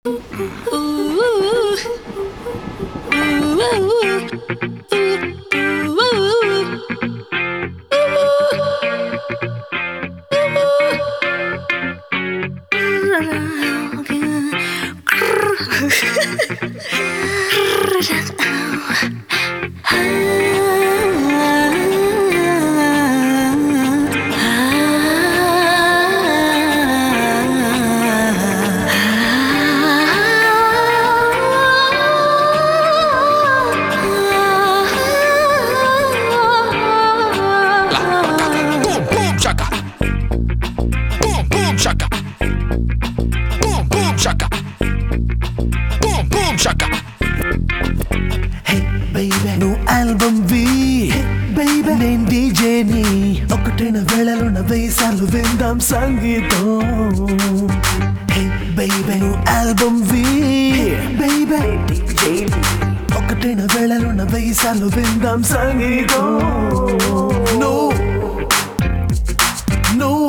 Boom, boom, chaka. Boom, boom, chaka. Boom, boom, chaka. Boom, boom, chaka. Hey baby నువ్వు album వి baby నేను డీజేని ఒకటిన వేళలో వెయ్యి సార్లు విందాం సంగీతం హే బేబీ నువ్వు ఆల్బమ్ వి బేబీ డీజేని ఒకటిన వేళలో వెయ్యి సార్లు విందాం సంగీతం నువ్వు నువ్వు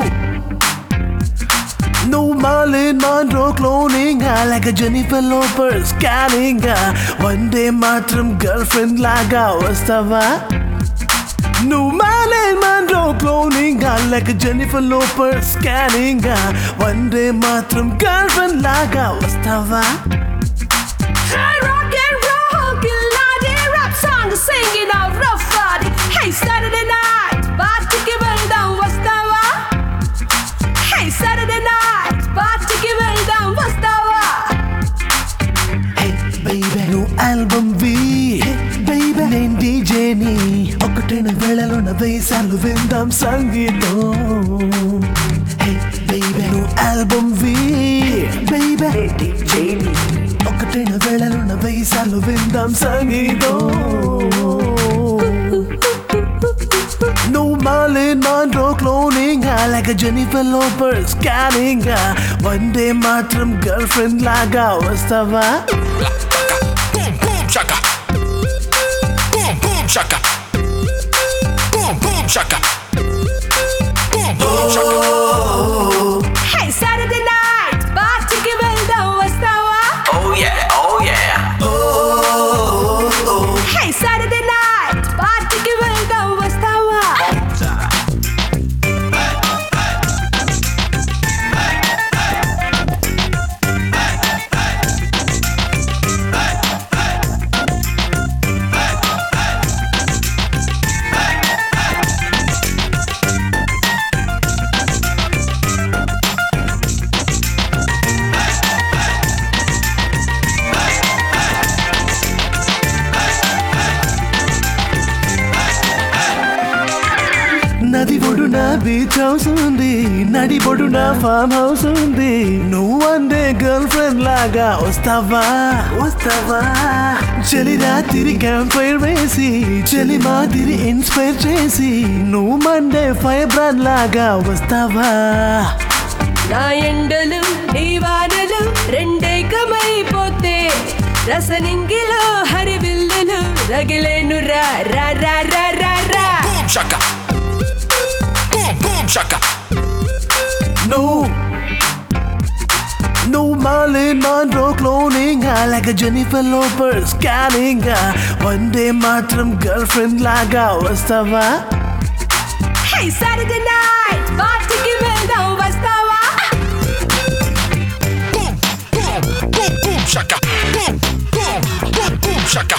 నువ్వు Marilyn Monroe cloning like a Jennifer Lopez scanning one day మాత్రం గర్ల్ ఫ్రెండ్ లాగా వస్తావా నువ్వు Marilyn Monroe cloning like a Jennifer Lopez scanning one day మాత్రం గర్ల్ ఫ్రెండ్ లాగా వస్తావా Hey, rock and roll, Gillardy, rap song, singing out rough body. Hey, Saturday night, partyకి వెళ్దాం వస్తావా? Hey, Saturday night, partyకి వెళ్దాం వస్తావా? హే బేబీ నువ్వు ఆల్బమ్ వి బేబీ నేను డీజేని ఒకటైన వేళలో నా వేసాలు విందాం సంగీతం హే బేబీ నువ్వు ఆల్బమ్ వి బేబీ డీజేని ఒకటైన వేళలో నా వేసాలు విందాం సంగీతం నువ్వు Marilyn Monroe cloning like a Jennifer Lopez scanning one day మాత్రం గర్ల్ ఫ్రెండ్ లాగా వస్తావా Boom, boom, chaka. Boom, boom, chaka. Boom, boom, chaka. Boom, boom, chaka. Hey, Saturday night, partyకి వెళ్దాం వస్తావా? Oh yeah, oh yeah. Hey, Saturday night, partyకి వెళ్దాం వస్తావా? నది ఒడున బీచ్ హౌస్ ఉంది నడి పొడున ఫామ్ హౌస్ ఉంది నువ్వు అందే గర్ల్ ఫ్రెండ్ లాగా వస్తావా వస్తావా చలి రాత్రి క్యాంప్ ఫైర్ వేసి చలి మాదిరి ఇన్స్పైర్ చేసి నువ్వు మండే ఫైర్ బ్రాండ్ లాగా వస్తావా నా ఎండలు నీ వానలు రెండేకమైపోతే రసనింగిలో హరివిల్లులు రగిలేను రా రా రా రా రా రా Boom, chaka. Boom, boom, chaka. నువ్వు నువ్వు Marilyn Monroe cloning like a Jennifer Lopez scanning one day మాత్రం గర్ల్ ఫ్రెండ్ లాగా వస్తావా హే సాటర్డే నైట్ పార్టీకి వెళ్దాం వస్తావా Boom, boom, boom, boom, chaka. Boom, boom, boom, boom, chaka.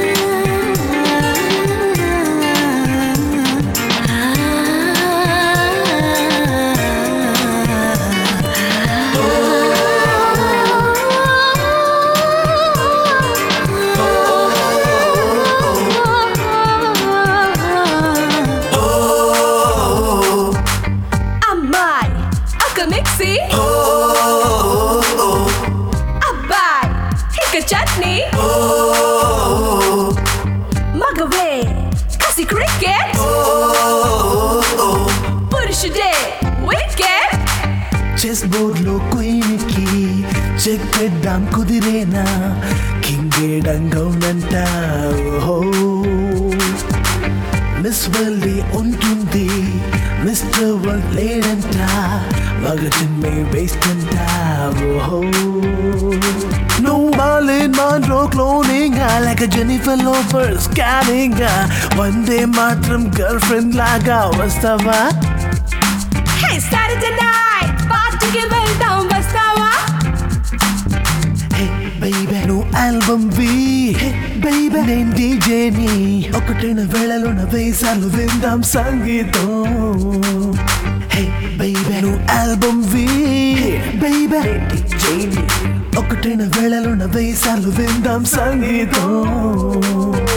అమ్మాయి అక్క మిక్సీ అబ్బాయి ఇక చట్నీ మగవే కసి క్రికెట్ పురుషుడే వికెట్ చెస్ బోర్డ్ లో క్వీన్ కి చెక్ పెద్దాం కుదిరేనా కింగేడంగౌనంట ఓహో మిస్ వరల్డ్ ఉంటుంది మిస్టర్ వరల్డ్ లేడంట మగ చిమ్మే వేస్ట్ అంట ఓహో Monroe cloning like a Jennifer Lopez scanning One day మాత్రం గర్ల్ ఫ్రెండ్ లాగా వస్తావా Hey, Saturday night, పార్టీకి వెళ్దాం వస్తావా బైబే నువ్వు ఆల్బమ్ వి బైబే నేను డీజేని ఒకటైన వేళలోన వేసాలు విందాం సంగీతం హే బైబే నువ్వు ఆల్బమ్ వి బైబే డీజేని ఒకటైన వేళలోన వేసాలు విందాం సంగీతం